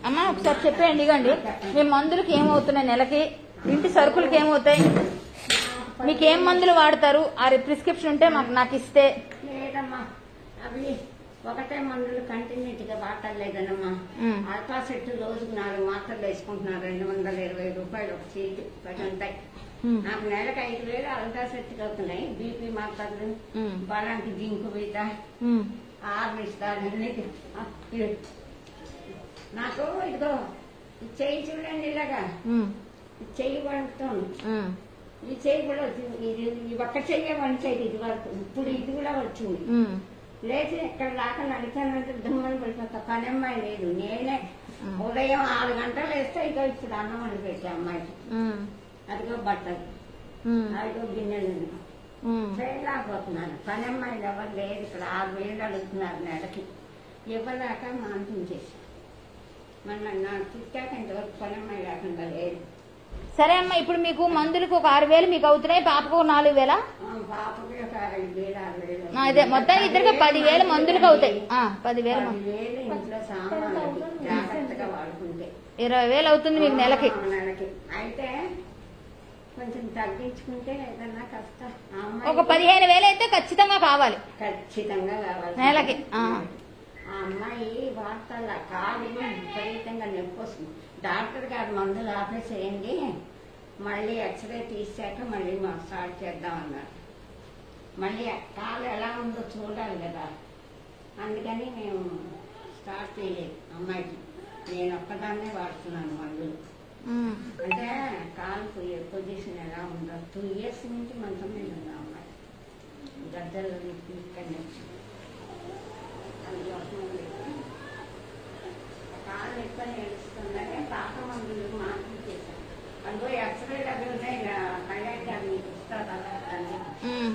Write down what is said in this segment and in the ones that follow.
అమ్మ ఒకసారి చెప్పేయండి ఇగండి మీ మందులకి ఏమవుతున్నాయి నెలకి ఇంటి సరుకులకి ఏమవుతాయి మీకు ఏం మందులు వాడతారు ఆ ప్రిస్క్రిప్షన్ ఉంటే మాకు నాకు ఇస్తే లేదమ్మా అవి ఒకటే మందులు కంటిన్యూటీగా వాడలేదనమ్మా ఉమ్. అల్ట్రా సెట్ రోజుకు నాలుగు మాత్రలు వేసుకుంటున్నారు రెండు వందల ఇరవై రూపాయలు ఒక చీటి పది ఉంటాయి ఉమ్. నాకు నెలకు ఐదు వేలు అల్ట్రా సెట్ అవుతున్నాయి బీపీ మాత్రలు ఉమ్. బలానికి జింకు బీట ఉమ్. ఆరు ఇస్తాను అన్నిటి ఆ, ఇవి. నాకు ఇదిగో ఇది చెయ్యి చూడండి ఇలాగా ఉమ్. ఇది చెయ్యి వండుతాను ఉమ్. ఈ చెయ్యి కూడా వచ్చింది ఇది ఈ ఒక్క చెయ్యి వంచేది ఇది వరకు ఇప్పుడు ఇది కూడా వచ్చింది ఉమ్. లేచి ఇక్కడ దాకా నడిచానంటే దుమ్మని పడిపోతా పని అమ్మాయి లేదు నేనే ఉమ్. ఉదయం ఆరు గంటలు వేస్తే ఇక ఇప్పుడు అన్నం వండి పెట్టా అమ్మాయికి ఉమ్. అదిగో బట్టలు ఉమ్. అదిగో గిన్నెలు ఉమ్. చేయలేకపోతున్నాను పని అమ్మాయిలు ఎవరు లేదు ఇక్కడ ఆరు వేలు అడుగుతున్నారు నెలకి ఇవ్వలేక మాన్పించేసి మన నాకు తిట్టాక ఇంతవరకు పని అమ్మాయి లేకుండా లేదు సరే అమ్మా ఇప్పుడు మీకు మందులకు ఒక ఆరు వేలు మీకు అవుతున్నాయి పాపకు ఒక నాలుగు వేలా ఆ పాపకి ఒక ఐదు వేలు ఆరు వేలు ఆ, ఇదే మొత్తం ఇద్దరికి పదివేలు మందులకు అవుతాయి ఆ, పదివేలు మందు- పదివేలు ఇంట్లో సామాన్లకి జాగ్రత్తగా వాడుకుంటే ఇరవై వేలు అవుతుంది మీకు నెలకి ఆ, నెలకి అయితే కొంచెం తగ్గించుకుంటే ఏదన్నా కష్ట ఆ అమ్మాయి ఒక పదిహేను వేలు అయితే ఖచ్చితంగా కావాలి ఖచ్చితంగా కావాలి నెలకి, ఆ. ఆ అమ్మాయి వార్తల కాలు విపరీతంగా నొప్పి వస్తుంది డాక్టర్ గారు మందులు ఆపేసేయండి మళ్ళీ ఎక్స్రే తీసాక మళ్ళీ మాకు స్టార్ట్ చేద్దాం అన్నారు మళ్ళీ ఆ కాలు ఎలా ఉందో చూడాలి కదా అందుకని మేము స్టార్ట్ చేయలేదు అమ్మాయికి నేను ఒక్కదాన్నే వాడుతున్నాను మందులు ఉమ్. అంటే కాలు పొజిషన్ ఎలా ఉందో టూ ఇయర్స్ నుంచి మంచం మీద ఉంది ఆ అమ్మాయి గద్దలు ఇక్కడనే అది జ్వరం లేదు. కాలు ఎక్కువ నేర్చుకుందని పాత మందులు మార్పు చేశాను అందులో ఎక్స్రే అవి ఉన్నాయి నా కళ్యాణ్ గారు మీకు ఇస్తారు అలా ఉమ్.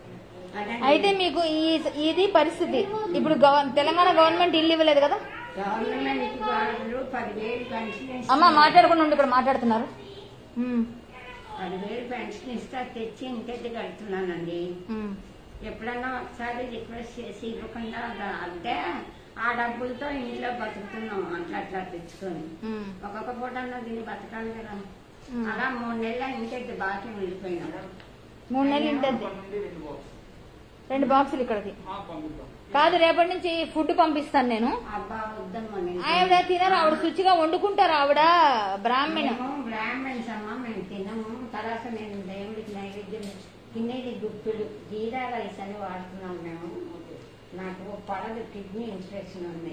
అదండి. అయితే మీకు ఈ ఇది పరిస్థితి ఇప్పుడు గవ- తెలంగాణ గవర్నమెంట్ ఇల్లు ఇవ్వలేదు కదా గవర్నమెంట్ వాళ్ళు పదివేలు పెన్షన్ అమ్మ మాట్లాడకుండా ఉండి ఇక్కడ మాట్లాడుతున్నారు ఉమ్. పదివేలు పెన్షన్ ఇస్తా తెచ్చి ఇంటికి కడుతున్నానండి ఉమ్. ఎప్పుడన్నా ఒకసారి రిక్వెస్ట్ చేసి ఇవ్వకుండా దా- అంటే ఆ డబ్బులతో ఇంట్లో బతుకుతున్నాం అట్లా అట్లా తెచ్చుకొని ఉమ్. ఒక్కొక్క పూట అన్న దీన్ని బతకాలి కదా ఉమ్. అలా మూడు నెలల ఇంటికి బాకీ వెళ్ళిపోయినా మూడు నెలలు ఉంటుంది నుండి రెండు బాక్స్ రెండు బాక్సులు ఇక్కడికి ఆ, పంపిద్దాం కాదు రేపటి నుంచి ఫుడ్ పంపిస్తాను నేను అబ్బా వద్దమ్మని ఆవిడ తినరు ఆవిడ శుచిగా వండుకుంటారు ఆవిడ బ్రాహ్మణ మేము బ్రాహ్మణ్స్ అమ్మ మేము తినము తర్వాత నేను దేవుడికి నైవేద్యం తినేది గుప్పులు జీరా రైస్ అని వాడుతున్నాం మేము నాకు పడదు కిడ్నీ ఇన్ఫెక్షన్ ఉంది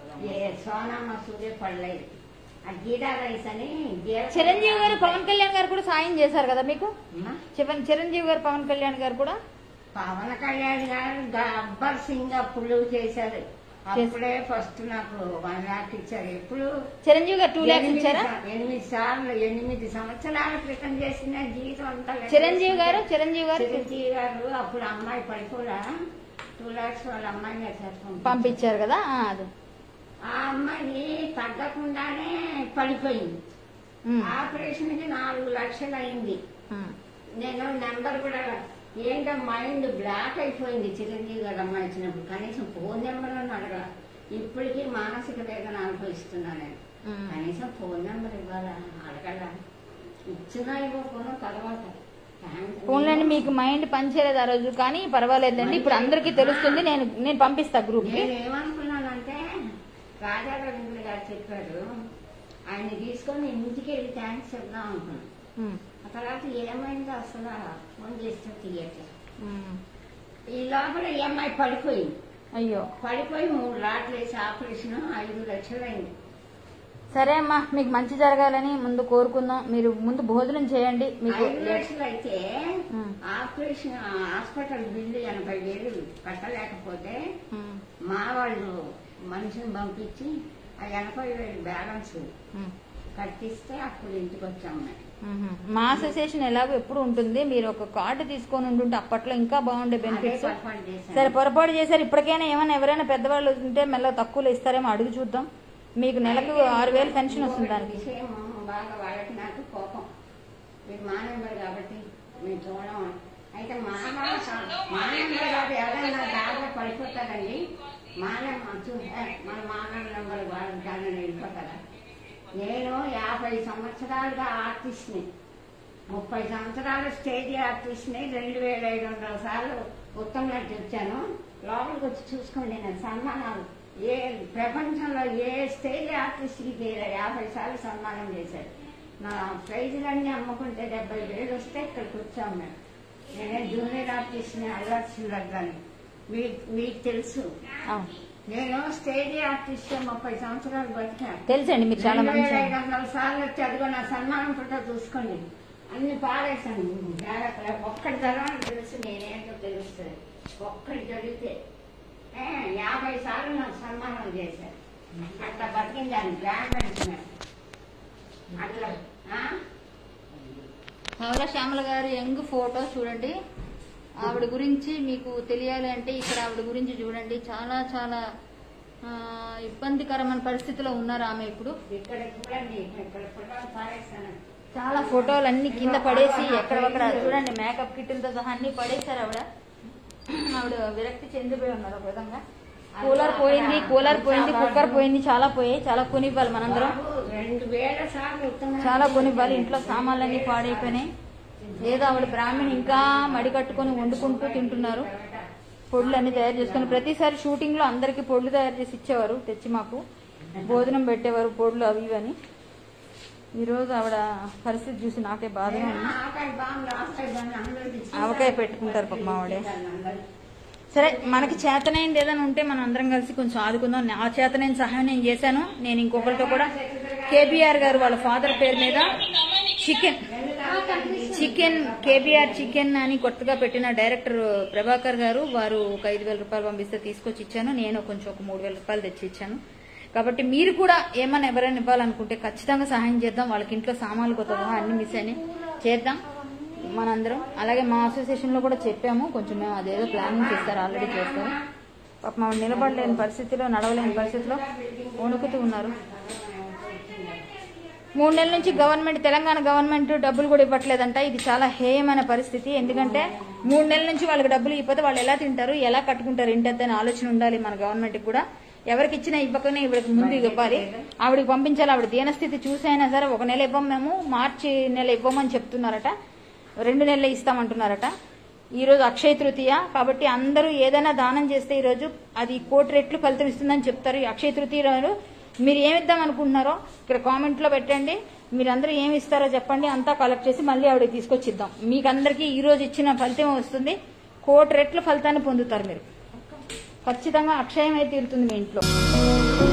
ఏ సోనా మసూరే పడలేదు ఆ జీరా రైస్ అని జీలకర్ర చిరంజీవి గారు పవన్ కళ్యాణ్ గారు కూడా సాయం చేశారు కదా మీకు అమ్మా, చివరి- చిరంజీవి గారు పవన్ కళ్యాణ్ గారు కూడా పవన్ కళ్యాణ్ గారు గబ్బర్ సింగ్ అప్పుడు చేశారు అప్పుడే ఫస్ట్ నాకు వన్ లాక్ ఇచ్చారు ఎప్పుడు చిరంజీవి గారు టూ ల్యాక్స్ ఎనిమిది ఇచ్చారా సా- ఎనిమిది సార్లు ఎనిమిది సంవత్సరాల క్రితం చేసిన జీవితం అంతా లెక్క చిరంజీవి గారు చేసుకుంటే చిరంజీవి గారు చిరంజీవి గారు అప్పుడు అమ్మాయి పడిపోరా టూ లాక్స్ వాళ్ళ అమ్మాయిని చేస్తాం పంపించారు కదా ఆ, అది ఆ అమ్మాయి తగ్గకుండానే పడిపోయింది ఉమ్, ఆపరేషన్ కి నాలుగు లక్షలు అయింది ఉమ్, నేను నెంబర్ కూడా ఏంటో మైండ్ బ్లాక్ అయిపోయింది చిరంజీవి గారు అమ్మాయి ఇచ్చినప్పుడు కనీసం ఫోన్ నెంబర్ అని అడగల ఇప్పటికీ మానసిక వేదన అనుభవిస్తున్నా నేను ఉమ్. కనీసం ఫోన్ నెంబర్ ఇవ్వాలా అడగల ఇచ్చినా ఇవ్వకపోయినా తర్వాత థాంక్స్. పోన్లేండి మీకు మైండ్ పనిచేయలేదు ఆ రోజు కానీ పర్వాలేదండి ఇప్పుడు అందరికీ తెలుస్తుంది నేను నేను పంపిస్తా గ్రూప్ కి నేను ఏమనుకున్నానంటే రాజా రవీంద్ర గారు చెప్పారు ఆయన తీసుకొని ఇంటికి వెళ్ళి థ్యాంక్స్ చెప్దాం అనుకున్నాను ఉమ్, ఆ తర్వాత ఏమైందో అసలు ఫోన్ చేస్తే తీయట్లేదు ఉమ్. ఈ లోపల ఈ అమ్మాయి పడిపోయింది అయ్యో పడిపోయి మూడు రాట్లు వేసి ఆపరేషన్ ఐదు లక్షలు అయింది సరే అమ్మా మీకు మంచి జరగాలని ముందు కోరుకుందాం మీరు ముందు భోజనం చేయండి మీకు ఐదు లక్షలు అయితే ఉమ్. ఆపరేషన్ హాస్పిటల్ బిల్లు ఎనభై వేలు కట్టలేకపోతే ఉమ్, మా వాళ్ళు మనిషిని పంపించి ఆ ఎనభై వేలు బ్యాలెన్స్ ఉమ్, కట్టిస్తే అప్పుడు ఇంటికి వచ్చాం మేము. ఉమ్. మా అసోసియేషన్ ఎలాగో ఎప్పుడు ఉంటుంది మీరు ఒక కార్డు తీసుకొని ఉంటుంటే అప్పట్లో ఇంకా బాగుండే అదే బెనిఫిట్స్ పొరపాటు చేశాను. సరే పొరపాటు చేశారు ఇప్పటికైనా ఏమైనా ఎవరైనా పెద్దవాళ్ళు ఉంటే మెల్లగా తక్కువలో ఇస్తారేమో అడుగు చూద్దాం మీకు నెలకు ఆరు వేలు పెన్షన్ వస్తుంది ఇంకొకటి దానికి విషయం బాగా వాళ్ళకి నాకు కోపం మీరు మా నెంబర్ కాబట్టి మేము చూడం అయితే మా మా నెంబర్ కాబట్టి ఎవరైనా దారిలో పడిపోతారండి మా నెంబర్ చూ- ఏ, మన మా నెంబర్ వాళ్ళకి కానీ వెళ్ళిపోతారా నేను యాభై సంవత్సరాలుగా ఆర్టిస్ట్ని ముప్పై సంవత్సరాలు స్టేజ్ ఆర్టిస్ట్ని రెండు వేల ఐదు వందల సార్లు ఉత్తమ నటి వచ్చాను లోపలికి వచ్చి చూసుకోండి నేను సన్మానాలు ఏ ప్రపంచంలో ఏ స్టేజ్ ఆర్టిస్ట్కి తీరా యాభై సార్లు సన్మానం చేశారు నా ప్రైజులన్నీ అమ్ముకుంటే డెబ్బై వేలు వస్తే ఇక్కడికి వచ్చాం మేము నేనే జూనియర్ ఆర్టిస్ట్ని అల్లాల్సిందని మీకు మీకు తెలుసు అవును. నేను స్టేజ్ ఆర్టిస్ట్ ముప్పై సంవత్సరాలు బతికాను తెలుసండి మీరు చాలా రెండు వేల మంచి ఐదు వందల సార్లు వచ్చి అదిగో నా సన్మానం ఫోటో చూసుకోండి అన్ని పారేశాను జాగ్రత్తగా ఒక్కటి తర్వాత తెలుసు నేనేంటో తెలుస్తుంది ఒక్కటి జరిగితే ఏ, యాభై సార్లు నాకు సన్మానం చేశారు అట్లా బతికిందాన్ని గ్రాండ్ మెడిసిన్ అట్లా ఆ? కవల శ్యామల గారి యంగ్ ఫోటో చూడండి ఆవిడ గురించి మీకు తెలియాలి అంటే ఇక్కడ ఆవిడ గురించి చూడండి చాలా చాలా ఆ, ఇబ్బందికరమైన పరిస్థితిలో ఉన్నారు ఆమె ఇప్పుడు ఇక్కడ చూడండి ఇక్కడ ఫోటో పారేశాను చాలా ఫోటోలు అన్ని కింద పడేసి ఎక్కడొక్కడ చూడండి మేకప్ కిట్లతో సహా అన్ని పడేశారు ఆవిడ ఆవిడ విరక్తి చెందిపోయి ఉన్నారు ఒక విధంగా కూలర్ పోయింది కూలర్ పోయింది కుక్కర్ పోయింది చాలా పోయాయి చాలా కొనివ్వాలి మనందరం బాబు, రెండు వేల సార్లు ఉత్తమ చాలా కొనివ్వాలి ఇంట్లో సామాన్లన్నీ పాడైపోయినాయి ఏదో ఆవిడ బ్రాహ్మణి ఇంకా మడి కట్టుకొని వండుకుంటూ తింటున్నారు పొడులు అన్ని తయారు చేసుకుని ప్రతిసారి షూటింగ్ లో అందరికి పొడులు తయారు చేసి ఇచ్చేవారు తెచ్చి మాకు భోజనం పెట్టేవారు పొడులు అవి ఇవి అని ఈ రోజు ఆవిడ పరిస్థితి చూసి నాకే బాధగా ఉంది ఆకాయ బాంబు రాస్తాయి దాన్ని అందరికీ ఇచ్చి ఆవకాయ పెట్టుకుంటారు పాపం ఆవిడే అందరికీ. సరే మనకి చేతనైంది ఏదైనా ఉంటే మనం అందరం కలిసి కొంచెం ఆదుకుందాం నా చేతనైన సహాయం నేను చేశాను నేను ఇంకొకరితో కూడా కేబీఆర్ గారు వాళ్ళ ఫాదర్ పేరు మీద చికెన్ చికెన్ కేబీఆర్ చికెన్ అని కొత్తగా పెట్టిన డైరెక్టర్ ప్రభాకర్ గారు వారు ఒక ఐదు వేల రూపాయలు పంపిస్తే తీసుకొచ్చి ఇచ్చాను నేను కొంచెం ఒక మూడు వేల రూపాయలు తెచ్చి ఇచ్చాను కాబట్టి మీరు కూడా ఏమైనా ఎవరైనా ఇవ్వాలనుకుంటే ఖచ్చితంగా సహాయం చేద్దాం వాళ్ళకి ఇంట్లో సామాన్లు కొత్త సహా అన్ని మిస్ అయినాయి చేద్దాం మనందరం అలాగే మా అసోసియేషన్ లో కూడా చెప్పాము కొంచెం మేము అదేదో ప్లానింగ్ చేస్తారు ఆల్రెడీ చేస్తారు పాప మా నిలబడలేని పరిస్థితిలో నడవలేని పరిస్థితిలో వణుకుతూ ఉన్నారు మూడు నెలల నుంచి గవర్నమెంట్ తెలంగాణ గవర్నమెంట్ డబ్బులు కూడా ఇవ్వట్లేదంట ఇది చాలా హేయమైన పరిస్థితి ఎందుకంటే మూడు నెలల నుంచి వాళ్ళకి డబ్బులు ఇవ్వకపోతే వాళ్ళు ఎలా తింటారు ఎలా కట్టుకుంటారు ఇంటి అనే ఆలోచన ఉండాలి మన గవర్నమెంట్ కూడా ఎవరికి ఇచ్చినా ఇవ్వకనే ఇవిడికి ముందు ఇవ్వాలి ఆవిడకి పంపించాలి ఆవిడ దీనస్థితి చూసైనా సరే ఒక నెల ఇవ్వం మేము మార్చి నెల ఇవ్వమని చెప్తున్నారట రెండు నెలలు ఇస్తామంటున్నారట ఈ రోజు అక్షయ తృతీయ కాబట్టి అందరూ ఏదైనా దానం చేస్తే ఈ రోజు అది కోటి రెట్లు ఫలితం ఇస్తుందని చెప్తారు ఈ అక్షయ తృతీయ రోజు మీరు ఏమి ఇద్దాం అనుకుంటున్నారో ఇక్కడ కామెంట్ లో పెట్టండి మీరందరూ ఏమి ఇస్తారో చెప్పండి అంతా కలెక్ట్ చేసి మళ్ళీ ఆవిడకి తీసుకొచ్చిద్దాం మీకు అందరికీ ఈ రోజు ఇచ్చిన ఫలితం వస్తుంది కోటి రెట్ల ఫలితాన్ని పొందుతారు మీరు ఖచ్చితంగా అక్షయం అయితే తీరుతుంది మీ ఇంట్లో